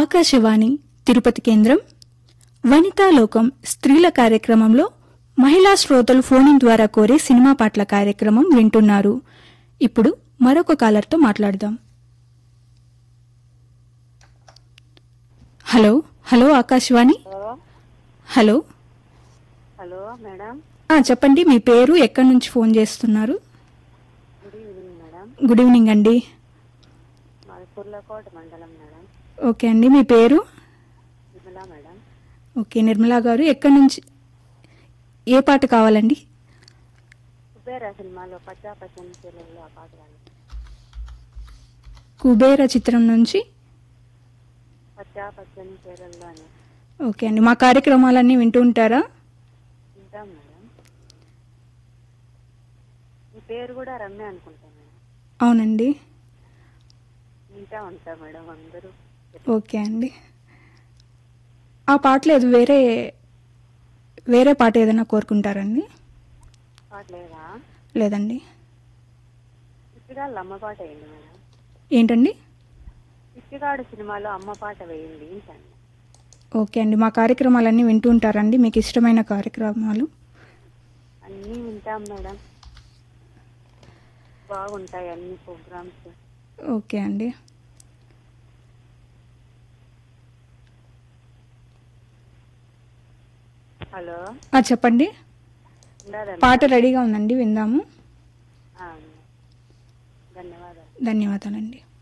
ఆకాశవాణి తిరుపతి కేంద్రం వనితా లోకం స్త్రీల కార్యక్రమంలో మహిళా శ్రోతలు ఫోన్ ద్వారా కోరే సినిమా పాటల కార్యక్రమం వింటున్నారు ఇప్పుడు మరొక కాలర్తో మాట్లాడదాం hello hello Akashvani hello hello hello madam ఆ, చెప్పండి మీ పేరు ఎక్కడి నుంచి ఫోన్ చేస్తున్నారు good evening madam good evening అండి మాది కుర్లకోట మండలం మేడం ఓకే అండి మీ పేరు విమలా మేడం ఓకే నిర్మలా గారు ఎక్కడి నుంచి ఏ పాట కావాలండి కుబేరా సినిమాలో పచ్చా పచ్చని చీరల్లో ఆ పాట కానీ కుబేర చిత్రం నుంచి పచ్చా పచ్చని చీరల్లో అని ఓకే అండి మా కార్యక్రమాలన్నీ వింటూ ఉంటారా వింటాం మేడం మీ పేరు కూడా రమ్య అనుకుంటా మేడం అవునండి వింటా ఉంటా మేడం అందరూ ఓకే అండి ఆ పాట లేదు వేరే వేరే పాట ఏదైనా కోరుకుంటారండి పాట లేదా లేదండి పిచ్చిగాళ్ళు అమ్మ పాట వేయండి మేడం ఏంటండి పిచ్చిగాడు సినిమాలో అమ్మ పాట వేయండి ఏంటండి ఓకే అండి మా కార్యక్రమాలన్నీ వింటూ ఉంటారండి మీకు ఇష్టమైన కార్యక్రమాలు అన్నీ వింటాం మేడం బాగుంటాయి అన్ని ప్రోగ్రామ్స్ ఓకే అండి హలో ఆ, చెప్పండి ఉండదండి పాట రెడీగా ఉందండి విందాము ధన్యవాదాలు ధన్యవాదాలండి